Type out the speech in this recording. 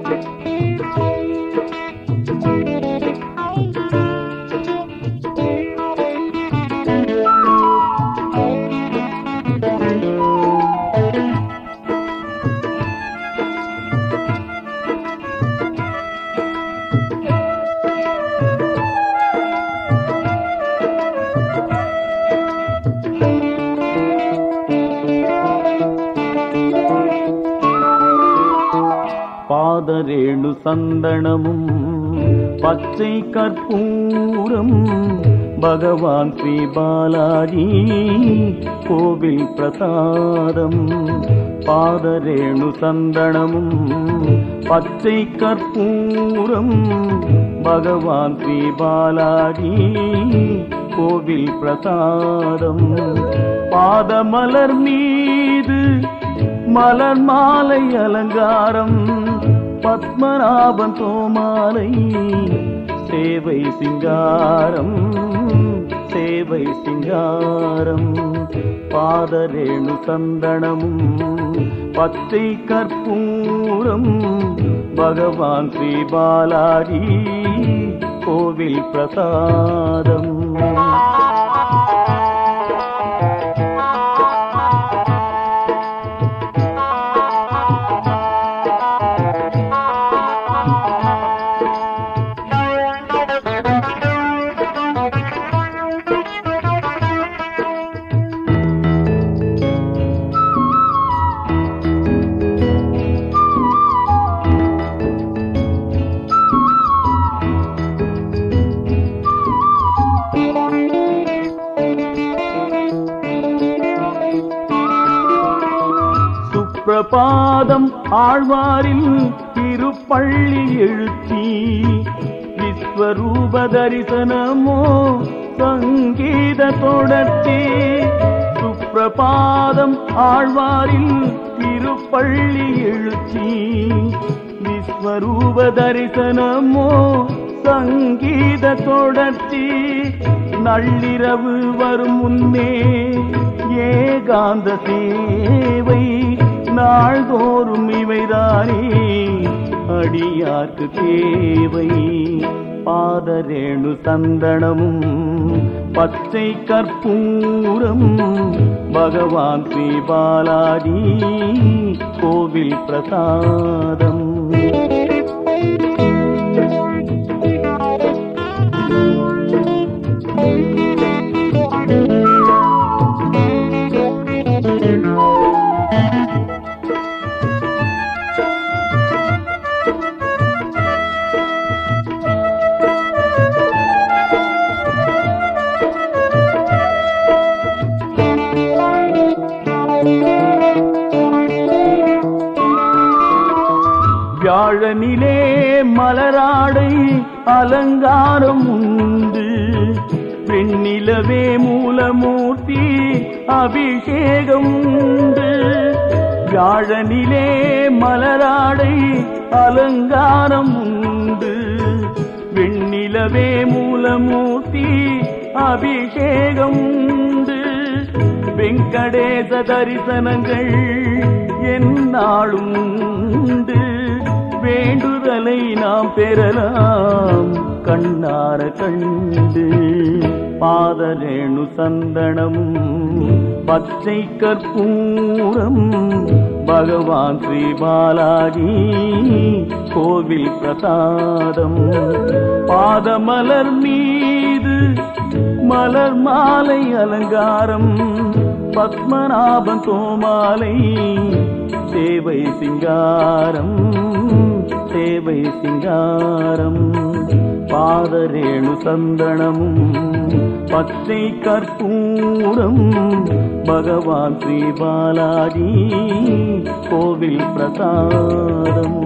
பாதரேணு சந்தனமும் பச்சை கற்பூரம் பகவான் ஸ்ரீ பாலாஜி கோவில் பிரசாதம் பாதரேணு சந்தனமும் பச்சை கற்பூரம் பகவான் ஸ்ரீ பாலாஜி கோவில் பிரசாதம் பாதமலர் மீது மலர் மாலை அலங்காரம் பத்மநாபன் தோமாலை சேவை சிங்காரம் சேவை சிங்காரம் பாதரேணு சந்தனமும் பச்சை கற்பூரம் பகவான் ஸ்ரீ பாலாஜி கோவில் பிரசாதம் சுப்பிரபாதம் ஆழ்வாரில் திருப்பள்ளி எழுச்சி விஸ்வரூப தரிசனமோ சங்கீத தொடர்ச்சி சுப்பிரபாதம் ஆழ்வாரில் திருப்பள்ளி எழுச்சி விஸ்வரூப தரிசனமோ சங்கீத தொடர்ச்சி நள்ளிரவு வரும் முன்னே ஏகாந்த சேவை நாள்தோறும் இவைதானே அடியார்க்கு தேவை பாதரேணு சந்தனமும் பச்சை கற்பூரம் பகவான் ஸ்ரீ பாலாஜி கோவில் பிரசாதம் வியாழனிலே மலராடை அலங்காரம் உண்டு பெண்ணிலவே மூலமூர்த்தி அபிஷேகம் உண்டு வியாழனிலே மலராடை அலங்காரம் உண்டு வெண்ணிலவே மூலமூர்த்தி அபிஷேகம் உண்டு வெங்கடேச தரிசனங்கள் என்னாலும் உண்டு வேண்டுதலை நாம் பெறலாம் கண்ணார கண்டு பாதரேணு சந்தனமும் பச்சை கற்பூரம் பகவான் ஸ்ரீ பாலாஜி கோவில் பிரசாதம் பாதமலர் மீது மலர் மாலை அலங்காரம் பத்மநாபன் தோமாலை சேவை சிங்காரம் சேவை சிங்காரம் பாதரேணு சந்தனமும் பச்சை கற்பூரம் பகவான் ஸ்ரீ பாலாஜி கோவில் பிரசாதம்